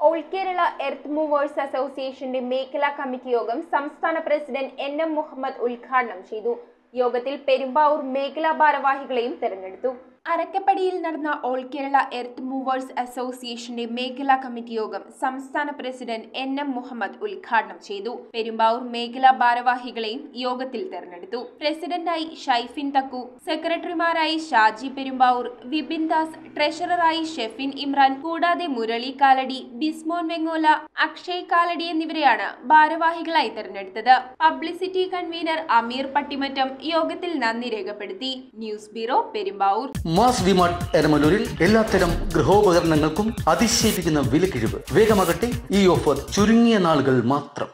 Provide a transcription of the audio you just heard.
all Kerala earth movers അസോസിയേഷന്റെ മേഖലാ committee യോഗം സംസ്ഥാന പ്രസിഡന്റ് എൻ എം മുഹമ്മദ് ഉദ്ഘാടനം ചെയ്തു യോഗത്തിൽ പെരുമ്പാവൂർ മേഖലാ ഭാരവാഹികളെയും തെരഞ്ഞെടുത്തു അരക്കപ്പടിയിൽ നടന്ന ഓൾ കേരള എർത്ത് മൂവേഴ്സ് അസോസിയേഷന്റെ മേഖലാ കമ്മിറ്റി യോഗം സംസ്ഥാന പ്രസിഡന്റ് എൻ എം മുഹമ്മദ് ഉദ്ഘാടനം ചെയ്തു പെരുമ്പാവൂർ മേഖലാ ഭാരവാഹികളെയും യോഗത്തിൽ തെരഞ്ഞെടുത്തു പ്രസിഡന്റായി ഷൈഫിൻ തക്കു സെക്രട്ടറിമാരായി ഷാജി പെരുമ്പാവൂർ വിപിൻ ദാസ് ട്രഷററായി ഷെഫിൻ ഇമ്രാൻ കൂടാതെ മുരളി കാലടി ബിസ്മോൻ വെങ്ങോല അക്ഷയ് കാലടി എന്നിവരെയാണ് ഭാരവാഹികളായി തെരഞ്ഞെടുത്തത് പബ്ലിസിറ്റി കൺവീനർ അമീർ പട്ടിമറ്റം യോഗത്തിൽ നന്ദി രേഖപ്പെടുത്തി news bureau Perumbavoor mass DMart എരമലൂരിൽ എല്ലാത്തരം ഗൃഹോപകരണങ്ങൾക്കും അതിശയിപ്പിക്കുന്ന വിലക്കിഴിവ് വേഗമാകട്ടെ ഈ ഓഫർ ചുരുങ്ങിയ നാളുകൾ മാത്രം